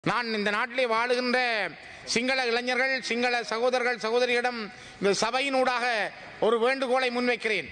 நான் இந்த நாட்டிலே வாழுகின்ற சிங்கள இளைஞர்கள் சிங்கள சகோதரர்கள் சகோதரியிடம் இந்த சபையினூடாக ஒரு வேண்டுகோளை முன்வைக்கிறேன்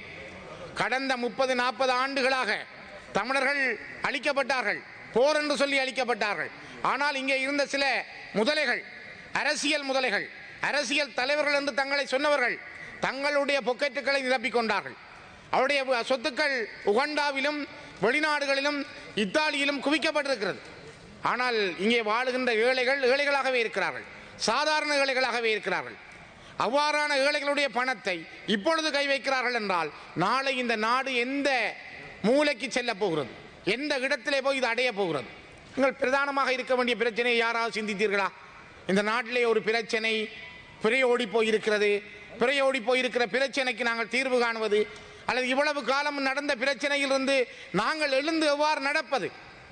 கடந்த முப்பது நாற்பது ஆண்டுகளாக தமிழர்கள் அழிக்கப்பட்டார்கள் போர் என்று சொல்லி அழிக்கப்பட்டார்கள் ஆனால் இங்கே இருந்த சில முதலைகள் அரசியல் முதலைகள் அரசியல் தலைவர்கள் என்று தங்களை சொன்னவர்கள் தங்களுடைய பொக்கெட்டுகளை நிரப்பிக் கொண்டார்கள் அவருடைய சொத்துக்கள் உகண்டாவிலும் வெளிநாடுகளிலும் இத்தாலியிலும் குவிக்கப்பட்டிருக்கிறது ஆனால் இங்கே வாழுகின்ற ஏழைகள் ஏழைகளாகவே இருக்கிறார்கள் சாதாரண ஏழைகளாகவே இருக்கிறார்கள் அவ்வாறான ஏழைகளுடைய பணத்தை இப்பொழுது கை வைக்கிறார்கள் என்றால் நாளை இந்த நாடு எந்த மூலைக்கு செல்ல போகிறது எந்த இடத்திலே போய் இது அடைய போகிறது நீங்கள் பிரதானமாக இருக்க வேண்டிய பிரச்சனையை யாராவது சிந்தித்தீர்களா இந்த நாட்டிலே ஒரு பிரச்சனை பிறையோடி போயிருக்கிறது பிறையோடி போயிருக்கிற பிரச்சனைக்கு நாங்கள் தீர்வு காணுவது அல்லது இவ்வளவு காலம் நடந்த பிரச்சனையிலிருந்து நாங்கள் எழுந்து எவ்வாறு நடப்பது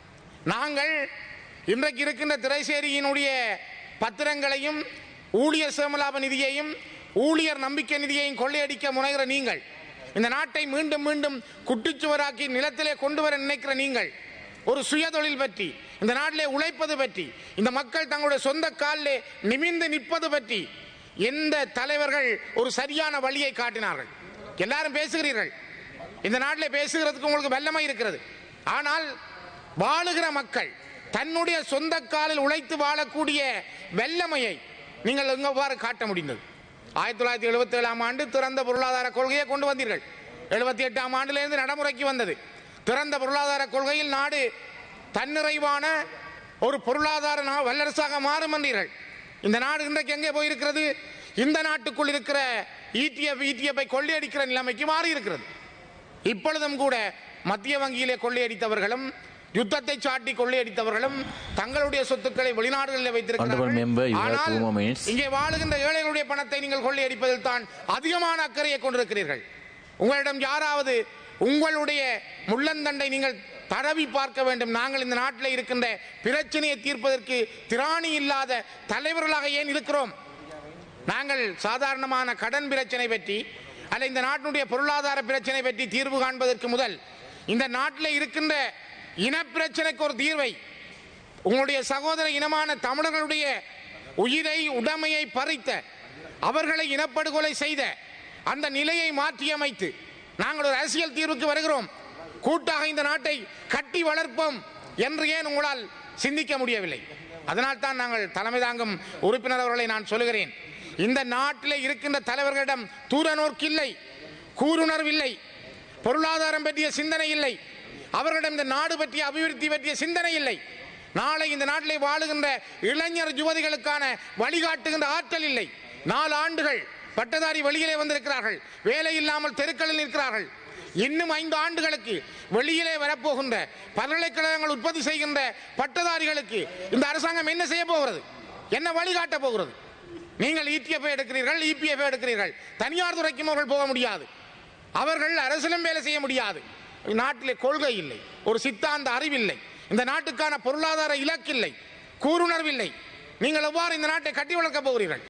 நாங்கள் இன்றைக்கு இருக்கின்ற திரைசேரியினுடைய பத்திரங்களையும் ஊழியர் சேமலாப நிதியையும் ஊழியர் நம்பிக்கை நிதியையும் கொள்ளையடிக்க முனைகிற நீங்கள் இந்த நாட்டை மீண்டும் மீண்டும் குட்டிச்சுவராக்கி நிலத்திலே கொண்டு வர நினைக்கிற நீங்கள் ஒரு சுயதொழில் பற்றி இந்த நாட்டிலே உழைப்பது பற்றி இந்த மக்கள் தங்களுடைய சொந்த காலிலே நிமிர்ந்து நிற்பது பற்றி எந்த தலைவர்கள் ஒரு சரியான வழியை காட்டினார்கள் எல்லாரும் பேசுகிறீர்கள் இந்த நாட்டிலே பேசுகிறதுக்கு உங்களுக்கு வல்லமை இருக்கிறது ஆனால் வாழுகிற மக்கள் தன்னுடைய சொந்த காலில் உழைத்து வாழக்கூடிய வெள்ளமையை நீங்கள் எங்கவ்வாறு காட்ட முடிந்தது ஆயிரத்தி தொள்ளாயிரத்தி எழுபத்தி ஏழாம் ஆண்டு திறந்த பொருளாதார கொள்கையை கொண்டு வந்தீர்கள் எழுபத்தி எட்டாம் ஆண்டிலிருந்து நடைமுறைக்கு வந்தது திறந்த பொருளாதார கொள்கையில் நாடு தன்னிறைவான ஒரு பொருளாதார நா- வல்லரசாக மாறும் என்றீர்கள் இந்த நாடு இன்றைக்கு எங்கே போயிருக்கிறது இந்த நாட்டுக்குள் இருக்கிற இடிஎஃப் இடிஎஃப் கொள்ளையடிக்கிற நிலைமைக்கு மாறி இருக்கிறது இப்பொழுதும் கூட மத்திய வங்கியிலே கொள்ளையடித்தவர்களும் யுத்தத்தை சாட்டி கொள்ளையடித்தவர்களும் தங்களுடைய சொத்துக்களை வெளிநாடுகளில் Honorable member, you have ஆனால் two more minutes. இங்கே வாழுகின்ற ஏழைகளுடைய பணத்தை நீங்கள் கொள்ளையடிப்பதில் தான் அதிகமான அக்கறையை கொண்டிருக்கிறீர்கள் உங்களிடம் யாராவது உங்களுடைய முள்ளந்தண்டை நீங்கள் தடவி பார்க்க வேண்டும் நாங்கள் இந்த நாட்டில் இருக்கின்ற பிரச்சனையை தீர்ப்பதற்கு திராணி இல்லாத தலைவர்களாக ஏன் இருக்கிறோம் நாங்கள் சாதாரணமான கடன் பிரச்சனை பற்றி அல்ல இந்த நாட்டினுடைய பொருளாதார பிரச்சனை பற்றி தீர்வு காண்பதற்கு முதல் இந்த நாட்டில் இருக்கின்ற இனப்பிரச்சனைக்கு ஒரு தீர்வை உங்களுடைய சகோதர இனமான தமிழர்களுடைய உயிரை உடைமையை பறித்த அவர்களை இனப்படுகொலை செய்த அந்த நிலையை மாற்றியமைத்து நாங்கள் ஒரு அரசியல் தீர்வுக்கு வருகிறோம் கூட்டாக இந்த நாட்டை கட்டி வளர்ப்போம் என்று ஏன் உங்களால் சிந்திக்க முடியவில்லை அதனால் தான் நாங்கள் தலைமை தாங்கும் உறுப்பினர் அவர்களை நான் சொல்லுகிறேன் இந்த நாட்டில் இருக்கின்ற தலைவர்களிடம் தூர நோக்கில்லை கூருணர்வில்லை பொருளாதாரம் பற்றிய சிந்தனை இல்லை அவர்களிடம் இந்த நாடு பற்றிய அபிவிருத்தி பற்றிய சிந்தனை இல்லை நாளை இந்த நாட்டிலே வாழுகின்ற இளைஞர் யுவதிகளுக்கான வழிகாட்டுகின்ற ஆற்றல் இல்லை நாலு ஆண்டுகள் பட்டதாரி வெளியிலே வந்திருக்கிறார்கள் வேலை இல்லாமல் தெருக்களில் நிற்கிறார்கள் இன்னும் ஐந்து ஆண்டுகளுக்கு வெளியிலே வரப்போகின்ற பல்கலைக்கழகங்கள் உற்பத்தி செய்கின்ற பட்டதாரிகளுக்கு இந்த அரசாங்கம் என்ன செய்ய போகிறது என்ன வழிகாட்ட போகிறது நீங்கள் இடிஎஃப் எடுக்கிறீர்கள் இபிஎஃப் எடுக்கிறீர்கள் தனியார் துறைக்கும் அவர்கள் போக முடியாது அவர்கள் அரசிலும் வேலை செய்ய முடியாது நாட்டிலே கொள்கை இல்லை ஒரு சித்தாந்த அறிவில்லை இந்த நாட்டுக்கான பொருளாதார இலக்கில்லை கூருணர்வில்லை நீங்கள் எவ்வாறு இந்த நாட்டை கட்டி வளர்க்க போகிறீர்கள்